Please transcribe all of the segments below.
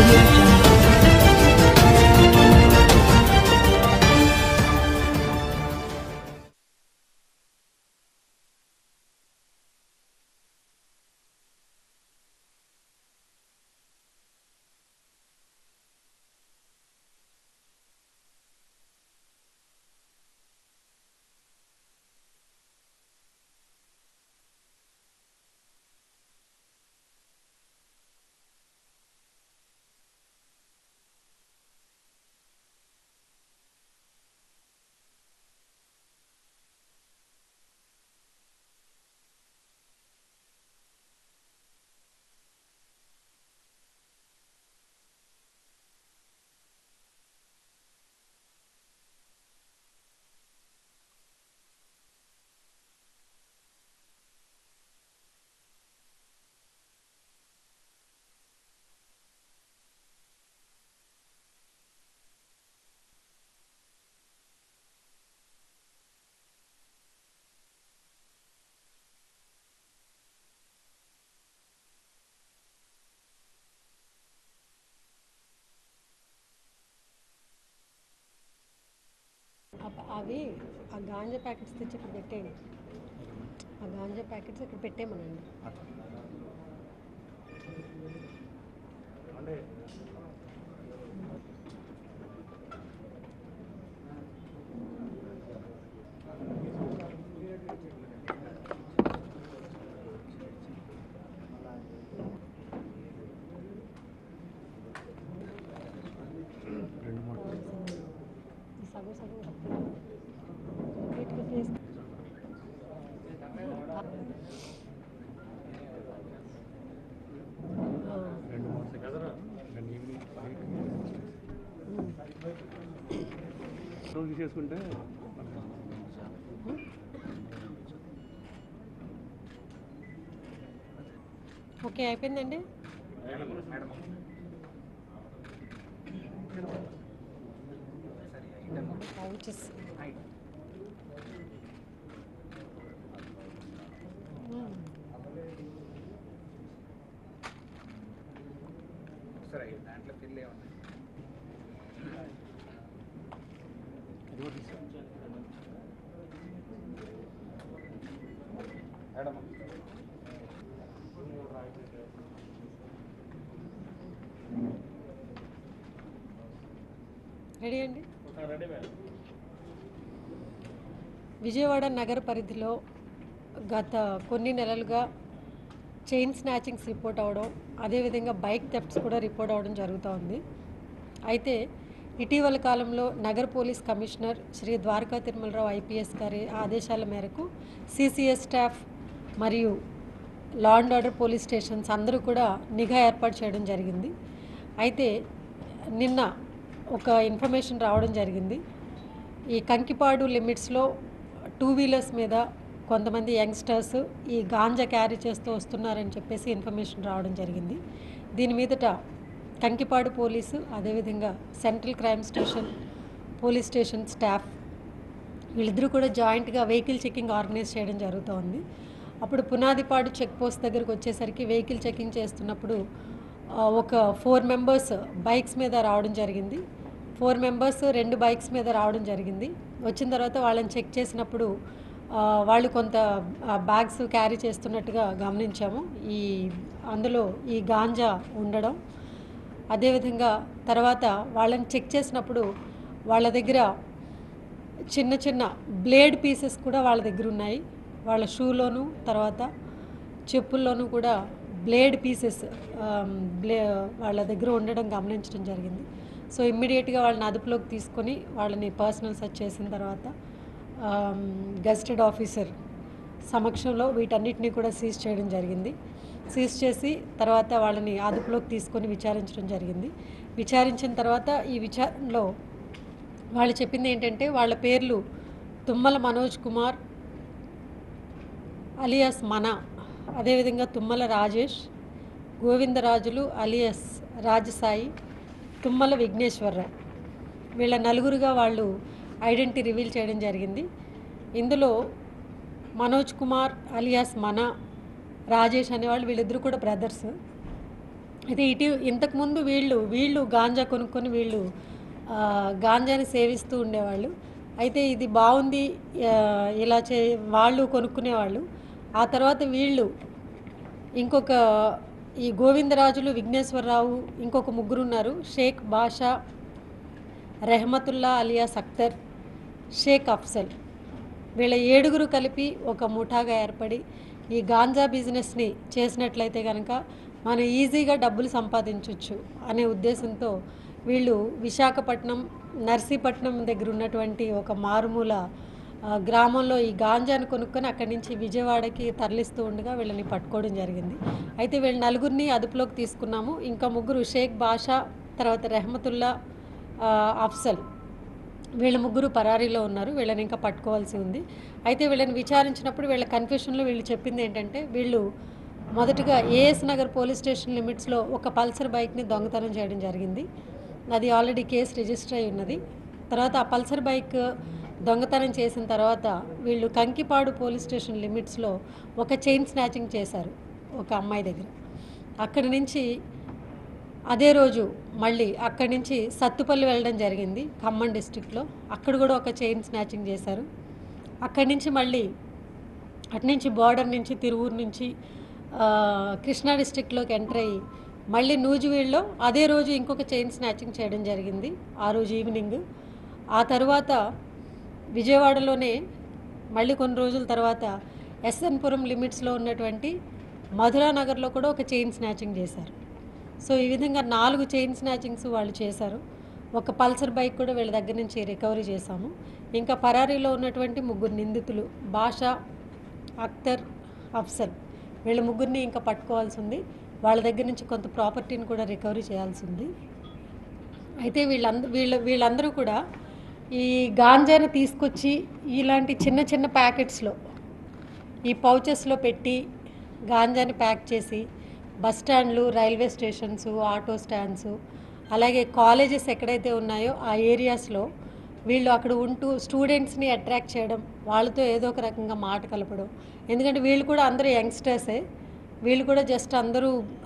audio jungle. అప్ప- అవి ఆ గాంజా ప్యాకెట్స్ తెచ్చి ఇక్కడ పెట్టేయండి ఆ గాంజా ప్యాకెట్స్ ఇక్కడ పెట్టేయమనండి ఈ సగం సగం కప్పు. నీట్గా ప్లేస్ ఆ, రెండు మూడు సెకండ్స్ రెండు ఈవినింగ్ రోజు తీసేసుకుంటే ఓకే అయిపోయిందండి పౌచెస్ సరే దాంట్లో పిల్లే ఉన్నాయి అది కూడా తీసేయండి. మేడం రెడీ అండి విజయవాడ నగర పరిధిలో గత కొన్ని నెలలుగా చైన్ స్నాచింగ్స్ రిపోర్ట్ అవడం అదేవిధంగా బైక్ థెఫ్ట్స్ కూడా రిపోర్ట్ అవడం జరుగుతూ ఉంది అయితే ఇటీవల కాలంలో నగర police commissioner Shri Dwaraka Tirumalarao IPS గారి ఆదేశాల మేరకు సిసిఎస్ స్టాఫ్ మరియు law and order police stations అందరూ కూడా నిఘా ఏర్పాటు చేయడం జరిగింది అయితే నిన్న ఒక ఇన్ఫర్మేషన్ రావడం జరిగింది ఈ కంకిపాడు లిమిట్స్లో టూ వీలర్స్ మీద కొంతమంది యంగ్స్టర్స్ ఈ గాంజా క్యారీ చేస్తూ వస్తున్నారని చెప్పేసి ఇన్ఫర్మేషన్ రావడం జరిగింది దీని మీదట కంకిపాడు పోలీసు అదేవిధంగా central crime station police station staff వీళ్ళిద్దరూ కూడా జాయింట్గా వెహికల్ చెకింగ్ ఆర్గనైజ్ చేయడం జరుగుతోంది అప్పుడు పునాదిపాడు చెక్ పోస్ట్ దగ్గరకు వచ్చేసరికి వెహికల్ చెకింగ్ చేస్తున్నప్పుడు ఆ, ఒక ఫోర్ మెంబర్స్ బైక్స్ మీద రావడం జరిగింది ఫోర్ మెంబర్స్ రెండు బైక్స్ మీద రావడం జరిగింది వచ్చిన తర్వాత వాళ్ళని చెక్ చేసినప్పుడు ఆ, వాళ్ళు కొంత బ్యాగ్స్ క్యారీ చేస్తున్నట్టుగా గమనించాము ఈ అందులో ఈ గాంజా ఉండడం అదేవిధంగా తర్వాత వాళ్ళని చెక్ చేసినప్పుడు వాళ్ళ దగ్గర చిన్న చిన్న బ్లేడ్ పీసెస్ కూడా వాళ్ళ దగ్గర ఉన్నాయి వాళ్ళ షూలోను తర్వాత చెప్పుల్లోనూ కూడా బ్లేడ్ పీసెస్ బ్లే వాళ్ళ దగ్గర ఉండడం గమనించడం జరిగింది సో ఇమ్మీడియట్గా వాళ్ళని అదుపులోకి తీసుకొని వాళ్ళని పర్సనల్ సెర్చ్ చేసిన తర్వాత గెస్టెడ్ ఆఫీసర్ సమక్షంలో వీటన్నిటిని కూడా సీజ్ చేయడం జరిగింది సీజ్ చేసి తర్వాత వాళ్ళని అదుపులోకి తీసుకొని విచారించడం జరిగింది విచారించిన తర్వాత ఈ విచారణలో వాళ్ళు చెప్పింది ఏంటంటే వాళ్ళ పేర్లు తుమ్మల మనోజ్ కుమార్ అలియాస్ మన అదేవిధంగా తుమ్మల రాజేష్ గోవిందరాజులు అలియాస్ రాజసాయి తుమ్మల విఘ్నేశ్వరరావు వీళ్ళ నలుగురుగా వాళ్ళు ఐడెంటిటీ రివీల్ చేయడం జరిగింది ఇందులో మనోజ్ కుమార్ అలియాస్ మన రాజేష్ అనేవాళ్ళు వీళ్ళిద్దరు కూడా బ్రదర్స్ అయితే ఇటు ఇంతకుముందు వీళ్ళు వీళ్ళు గాంజా కొనుక్కొని వీళ్ళు ఆ, గాంజాని సేవిస్తూ ఉండేవాళ్ళు అయితే ఇది బాగుంది ఆ, ఇలా చే వాళ్ళు కొనుక్కునేవాళ్ళు ఆ తర్వాత వీళ్ళు ఇంకొక ఈ గోవిందరాజులు విఘ్నేశ్వరరావు ఇంకొక ముగ్గురు ఉన్నారు షేక్ బాషా రెహమతుల్లా అలియాస్ అఖ్తర్ షేక్ అఫ్సల్ వీళ్ళ ఏడుగురు కలిపి ఒక ముఠాగా ఏర్పడి ఈ గాంజా బిజినెస్ని చేసినట్లయితే కనుక మనం ఈజీగా డబ్బులు సంపాదించవచ్చు అనే ఉద్దేశంతో వీళ్ళు విశాఖపట్నం నర్సీపట్నం దగ్గర ఉన్నటువంటి ఒక మారుమూల ఆ, గ్రామంలో ఈ గాంజాను కొనుక్కొని అక్కడి నుంచి విజయవాడకి తరలిస్తూ ఉండగా వీళ్ళని పట్టుకోవడం జరిగింది అయితే వీళ్ళ నలుగురిని అదుపులోకి తీసుకున్నాము ఇంకా ముగ్గురు షేక్ బాషా తర్వాత రెహమతుల్లా ఆ, అఫ్సల్ వీళ్ళ ముగ్గురు పరారీలో ఉన్నారు వీళ్ళని ఇంకా పట్టుకోవాల్సి ఉంది అయితే వీళ్ళని విచారించినప్పుడు వీళ్ళ కన్ఫ్యూషన్లో వీళ్ళు చెప్పింది ఏంటంటే వీళ్ళు మొదటగా ఏఎస్ నగర్ పోలీస్ స్టేషన్ లిమిట్స్లో ఒక పల్సర్ బైక్ని దొంగతనం చేయడం జరిగింది అది ఆల్రెడీ కేసు రిజిస్టర్ అయి ఉన్నది తర్వాత ఆ పల్సర్ బైక్ దొంగతనం చేసిన తర్వాత వీళ్ళు కంకిపాడు పోలీస్ స్టేషన్ లిమిట్స్లో ఒక చైన్ స్నాచింగ్ చేశారు ఒక అమ్మాయి దగ్గర అక్కడి నుంచి అదే రోజు మళ్ళీ అక్కడి నుంచి సత్తుపల్లి వెళ్ళడం జరిగింది ఖమ్మం డిస్టిక్లో అక్కడ కూడా ఒక చైన్ స్నాచింగ్ చేశారు అక్కడి నుంచి మళ్ళీ అటు నుంచి బార్డర్ నుంచి తిరువూరు నుంచి ఆ, కృష్ణా డిస్టిక్లోకి ఎంటర్ అయ్యి మళ్ళీ నూజివీడులో అదే రోజు ఇంకొక చైన్ స్నాచింగ్ చేయడం జరిగింది ఆ రోజు ఈవినింగ్ ఆ తర్వాత విజయవాడలోనే మళ్ళీ కొన్ని రోజుల తర్వాత ఎస్ఎన్పురం లిమిట్స్లో ఉన్నటువంటి మధురా నగర్లో కూడా ఒక చైన్ స్నాచింగ్ చేశారు సో ఈ విధంగా నాలుగు చైన్ స్నాచింగ్స్ వాళ్ళు చేశారు ఒక పల్సర్ బైక్ కూడా వీళ్ళ దగ్గర నుంచి రికవరీ చేశాము ఇంకా పరారీలో ఉన్నటువంటి ముగ్గురు నిందితులు బాషా అఖ్తర్ అఫ్సల్ వీళ్ళ ముగ్గురిని ఇంకా పట్టుకోవాల్సి ఉంది వాళ్ళ దగ్గర నుంచి కొంత ప్రాపర్టీని కూడా రికవరీ చేయాల్సి ఉంది అయితే వీళ్ళంద వీళ్ళ వీళ్ళందరూ కూడా ఈ గాంజాని తీసుకొచ్చి ఇలాంటి చిన్న చిన్న ప్యాకెట్స్లో ఈ పౌచెస్లో పెట్టి గాంజాని ప్యాక్ చేసి బస్ స్టాండ్లు రైల్వే స్టేషన్స్ ఆటో స్టాండ్స్ అలాగే కాలేజెస్ ఎక్కడైతే ఉన్నాయో ఆ ఏరియాస్లో వీళ్ళు అక్కడ ఉంటూ స్టూడెంట్స్ని అట్రాక్ట్ చేయడం వాళ్ళతో ఏదో ఒక రకంగా మాట కలపడం ఎందుకంటే వీళ్ళు కూడా అందరూ యంగ్స్టర్సే వీళ్ళు కూడా జస్ట్ అందరూ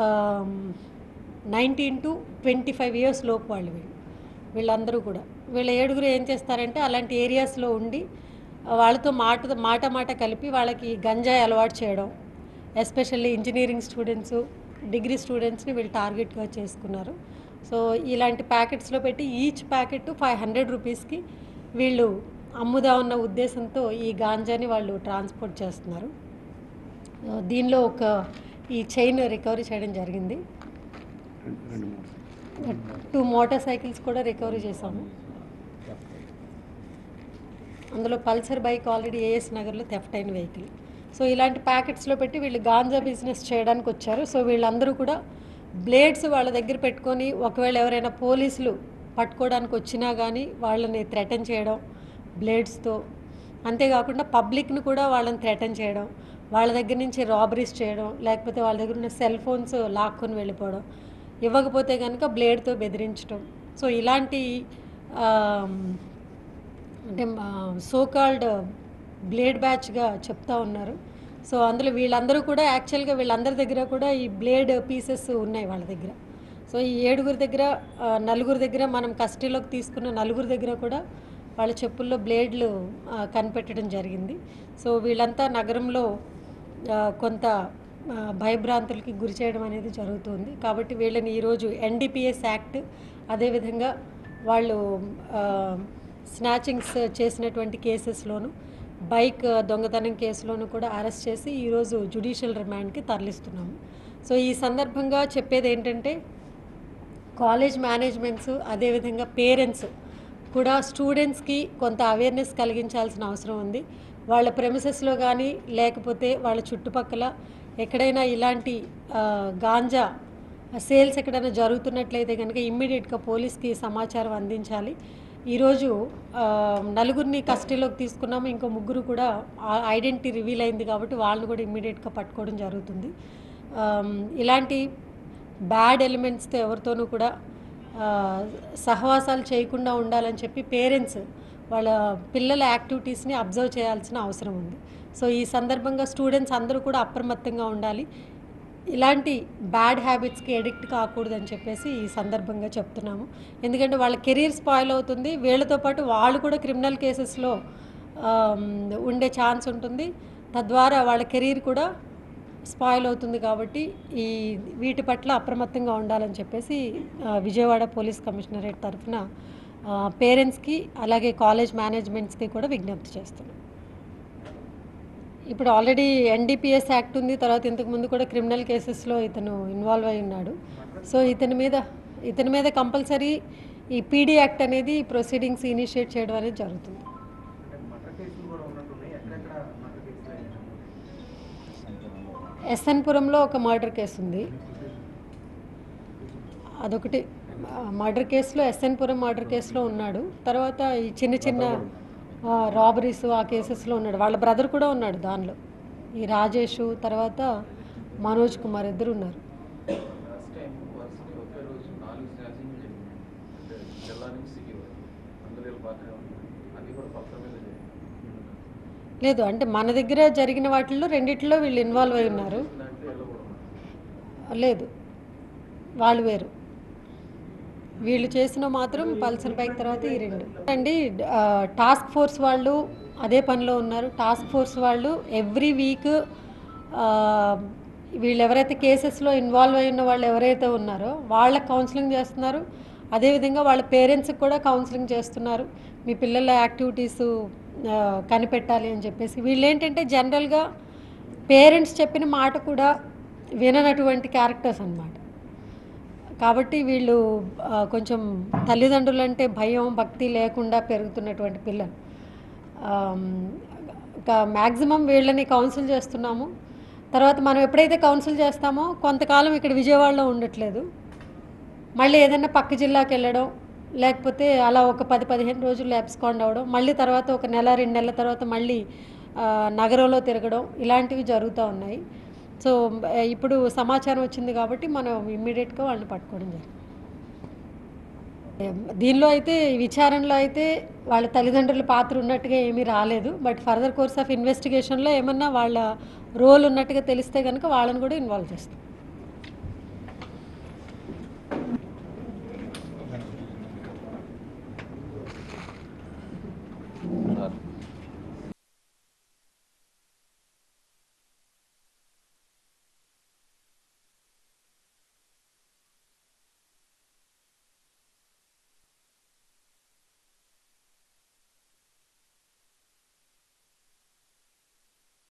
nineteen to twenty five years లోపు వాళ్ళు వీళ్ళు వీళ్ళందరూ కూడా వీళ్ళ ఏడుగురు ఏం చేస్తారంటే అలాంటి ఏరియాస్లో ఉండి వాళ్ళతో మాట మాట మాట కలిపి వాళ్ళకి గంజాయి అలవాటు చేయడం ఎస్పెషల్లీ ఇంజనీరింగ్ స్టూడెంట్స్ డిగ్రీ స్టూడెంట్స్ని వీళ్ళు టార్గెట్గా చేసుకున్నారు సో ఇలాంటి ప్యాకెట్స్లో పెట్టి ఈచ్ ప్యాకెట్ ఫైవ్ హండ్రెడ్ రూపీస్కి వీళ్ళు అమ్ముదా ఉన్న ఉద్దేశంతో ఈ గాంజాని వాళ్ళు ట్రాన్స్పోర్ట్ చేస్తున్నారు ఆ, దీనిలో ఒక ఈ చైన్ రికవరీ చేయడం జరిగింది రెండు రెండు మూడు టూ మోటార్ సైకిల్స్ కూడా రికవరీ చేశాము అందులో పల్సర్ బైక్ ఆల్రెడీ ఏఎస్ నగర్లో థెఫ్ట్ అయిన వెహికల్ సో ఇలాంటి ప్యాకెట్స్లో పెట్టి వీళ్ళు గాంజా బిజినెస్ చేయడానికి వచ్చారు సో వీళ్ళందరూ కూడా బ్లేడ్స్ వాళ్ళ దగ్గర పెట్టుకొని ఒకవేళ ఎవరైనా పోలీసులు పట్టుకోవడానికి వచ్చినా కానీ వాళ్ళని థ్రెటన్ చేయడం బ్లేడ్స్తో అంతేకాకుండా పబ్లిక్ను కూడా వాళ్ళని థ్రెటన్ చేయడం వాళ్ళ దగ్గర నుంచి రాబరీస్ చేయడం లేకపోతే వాళ్ళ దగ్గర ఉన్న సెల్ ఫోన్స్ లాక్కొని వెళ్ళిపోవడం ఇవ్వకపోతే కనుక బ్లేడ్తో బెదిరించడం సో ఇలాంటి ఆమ్, అంటే సోకాల్డ్ బ్లేడ్ బ్యాచ్గా చెప్తా ఉన్నారు సో అందులో వీళ్ళందరూ కూడా యాక్చువల్గా వీళ్ళందరి దగ్గర కూడా ఈ బ్లేడ్ పీసెస్ ఉన్నాయి వాళ్ళ దగ్గర సో ఈ ఏడుగురి దగ్గర ఆ, నలుగురు దగ్గర మనం కస్టడీలోకి తీసుకున్న నలుగురు దగ్గర కూడా వాళ్ళ చెప్పుల్లో బ్లేడ్లు ఆ, కనిపెట్టడం జరిగింది సో వీళ్ళంతా నగరంలో ఆ, కొంత ఆ, భయభ్రాంతులకి గురి చేయడం అనేది జరుగుతుంది కాబట్టి వీళ్ళని ఈరోజు ఎన్డీపీఎస్ యాక్ట్ అదేవిధంగా వాళ్ళు ఆ, స్నాచింగ్స్ చేసినటువంటి కేసెస్లోను బైక్ దొంగతనం కేసులోను కూడా అరెస్ట్ చేసి ఈరోజు జ్యుడిషియల్ రిమాండ్కి తరలిస్తున్నాము సో ఈ సందర్భంగా చెప్పేది ఏంటంటే కాలేజ్ మేనేజ్మెంట్స్ అదేవిధంగా పేరెంట్స్ కూడా స్టూడెంట్స్కి కొంత అవేర్నెస్ కలిగించాల్సిన అవసరం ఉంది వాళ్ళ ప్రెమిసెస్లో కానీ లేకపోతే వాళ్ళ చుట్టుపక్కల ఎక్కడైనా ఇలాంటి ఆ, గాంజా సేల్స్ ఎక్కడైనా జరుగుతున్నట్లయితే కనుక ఇమ్మీడియట్గా పోలీస్కి సమాచారం అందించాలి ఈరోజు ఆ, నలుగురిని కస్టడీలోకి తీసుకున్నాము ఇంకో ముగ్గురు కూడా ఐడెంటిటీ రివీల్ అయింది కాబట్టి వాళ్ళని కూడా ఇమ్మీడియట్గా పట్టుకోవడం జరుగుతుంది ఆమ్, ఇలాంటి బ్యాడ్ ఎలిమెంట్స్తో ఎవరితోనూ కూడా ఆ, సహవాసాలు చేయకుండా ఉండాలని చెప్పి పేరెంట్స్ వాళ్ళ పిల్లల యాక్టివిటీస్ని అబ్జర్వ్ చేయాల్సిన అవసరం ఉంది సో ఈ సందర్భంగా స్టూడెంట్స్ అందరూ కూడా అప్రమత్తంగా ఉండాలి ఇలాంటి బ్యాడ్ హ్యాబిట్స్కి ఎడిక్ట్ కాకూడదని చెప్పేసి ఈ సందర్భంగా చెప్తున్నాము ఎందుకంటే వాళ్ళ కెరీర్ స్పాయిల్ అవుతుంది వీళ్ళతో పాటు వాళ్ళు కూడా క్రిమినల్ కేసెస్లో ఉండే ఛాన్స్ ఉంటుంది తద్వారా వాళ్ళ కెరీర్ కూడా స్పాయిల్ అవుతుంది కాబట్టి ఈ వీటి పట్ల అప్రమత్తంగా ఉండాలని చెప్పేసి ఆ, విజయవాడ పోలీస్ కమిషనరేట్ తరఫున పేరెంట్స్కి అలాగే కాలేజ్ మేనేజ్మెంట్స్కి కూడా విజ్ఞప్తి చేస్తున్నాం ఇప్పుడు ఆల్రెడీ ఎన్డీపీఎస్ యాక్ట్ ఉంది తర్వాత ఇంతకు ముందు కూడా క్రిమినల్ కేసెస్లో ఇతను ఇన్వాల్వ్ అయి ఉన్నాడు సో ఇతని మీద ఇతని మీద కంపల్సరీ ఈ పీడీ యాక్ట్ అనేది ప్రొసీడింగ్స్ ఇనిషియేట్ చేయడం అనేది జరుగుతుంది అంటే మటర్ కేసులు కూడా ఉన్నట్టున్నాయి ఎక్కడెక్కడ మటర్ కేసులు అయినాయి ఎస్ఎన్పురంలో ఒక మర్డర్ కేసు ఉంది అదొకటి మర్డర్ కేసులో ఎస్ఎన్పురం మర్డర్ కేసులో ఉన్నాడు తర్వాత ఈ చిన్న చిన్న రాబరీస్ ఆ కేసెస్లో ఉన్నాడు వాళ్ళ బ్రదర్ కూడా ఉన్నాడు దానిలో ఈ రాజేష్ తర్వాత మనోజ్ కుమార్ ఇద్దరు ఉన్నారు లాస్ట్ టైం వరుసగా ఒకే రోజు నాలుగు స్నాచింగ్ జరిగింది అంటే జిల్లా నుంచి సిటీ వరకు అందులో వీళ్ళ పాత్ర ఉంది అది కూడా పత్రం మీద జరిగింది లేదు అంటే మన దగ్గర జరిగిన వాటిల్లో రెండిట్లో వీళ్ళు ఇన్వాల్వ్ అయి ఉన్నారు దాంట్లో వీళ్ళు కూడా ఉన్నారు లేదు వాళ్ళు వేరు వీళ్ళు చేసిన మాత్రం పల్సర్ బైక్ తర్వాత ఈ రెండు అండి ఆ, టాస్క్ ఫోర్స్ వాళ్ళు అదే పనిలో ఉన్నారు టాస్క్ ఫోర్స్ వాళ్ళు ఎవ్రీ వీక్ వీళ్ళు ఎవరైతే కేసెస్లో ఇన్వాల్వ్ అయి ఉన్న వాళ్ళు ఎవరైతే ఉన్నారో వాళ్ళకి కౌన్సిలింగ్ చేస్తున్నారు అదేవిధంగా వాళ్ళ పేరెంట్స్కి కూడా కౌన్సిలింగ్ చేస్తున్నారు మీ పిల్లల యాక్టివిటీస్ కనిపెట్టాలి అని చెప్పేసి వీళ్ళు ఏంటంటే జనరల్గా పేరెంట్స్ చెప్పిన మాట కూడా విననటువంటి క్యారెక్టర్స్ అన్నమాట కాబట్టి వీళ్ళు ఆ, కొంచెం తల్లిదండ్రులు అంటే భయం భక్తి లేకుండా పెరుగుతున్నటువంటి పిల్లలు మ్యాక్సిమం వీళ్ళని కౌన్సిల్ చేస్తున్నాము తర్వాత మనం ఎప్పుడైతే కౌన్సిల్ చేస్తామో కొంతకాలం ఇక్కడ విజయవాడలో ఉండట్లేదు మళ్ళీ ఏదైనా పక్క జిల్లాకి వెళ్ళడం లేకపోతే అలా ఒక పది పదిహేను రోజులు అబ్స్కాండ్ అవ్వడం మళ్ళీ తర్వాత ఒక నెల రెండు నెలల తర్వాత మళ్ళీ ఆ, నగరంలో తిరగడం ఇలాంటివి జరుగుతూ ఉన్నాయి సో ఆ, ఇప్పుడు సమాచారం వచ్చింది కాబట్టి మనం ఇమ్మీడియట్గా వాళ్ళని పట్టుకోవడం జరిగింది దీనిలో అయితే ఈ విచారణలో అయితే వాళ్ళ తల్లిదండ్రుల పాత్ర ఉన్నట్టుగా ఏమీ రాలేదు బట్ ఫర్దర్ కోర్స్ ఆఫ్ ఇన్వెస్టిగేషన్లో ఏమన్నా వాళ్ళ రోల్ ఉన్నట్టుగా తెలిస్తే కనుక వాళ్ళని కూడా ఇన్వాల్వ్ చేస్తాం